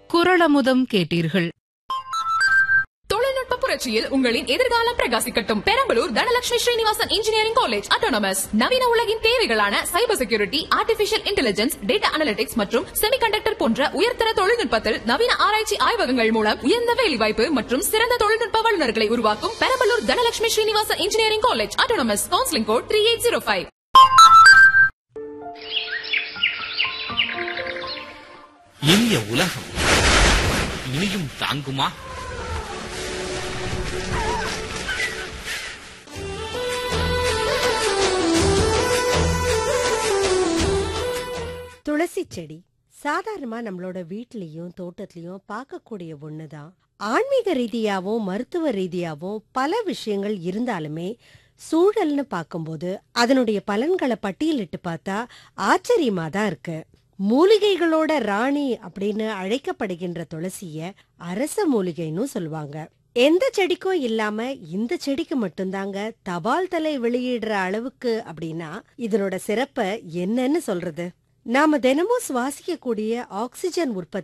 குரளமுதம் கேட்டீர்கள் தொழில்நுட்ப புரட்சியில் உங்களின் எதிர்காலம் பிரகாசிக்கட்டும் Perambalur Dhanalakshmi Srinivasan engineering college autonomous நவீன உலகின் தேவைகளான cyber security artificial intelligence data analytics மற்றும் செமிகண்டக்டர் போன்ற உயர்தர தொழில்நுட்பத்தில் நவீன ஆராய்ச்சி ஆய்வகங்கள் மூலம் உயர்ந்த வேலைவாய்ப்பு மற்றும் சிறந்த தொழில்நுட்ப வல்லுநர்களை உருவாக்கும் Perambalur Dhanalakshmi Srinivasan engineering college autonomous counselling code three eight zero five இனிய உலகம் இனியும் தாங்குமா துளசி செடி சாதாரணமா நம்மளோட வீட்லயும் தோட்டத்திலயும் பார்க்கக்கூடிய ஒண்ணுதான் ஆன்மீக ரீதியாவும் மருத்துவ ரீதியாவும் பல விஷயங்கள் இருந்தாலுமே சூழல்னு பார்க்கும்போது அதனுடைய பலன்களை பட்டியலிட்டு பார்த்தா ஆச்சரியமா தான் இருக்கு மூலிகைகளோட ராணி அப்படின்னு அழைக்கப்படுகின்ற துளசிய அரச மூலிகைன்னு சொல்லுவாங்க எந்த செடிக்கும் இல்லாம இந்த செடிக்கு மட்டும்தாங்க தபால் தலை வெளியிடுற அளவுக்கு அப்படின்னா இதனோட சிறப்ப என்னன்னு சொல்றது நாம தினமும் சுவாசிக்கக்கூடிய ஆக்சிஜன் உற்பத்தி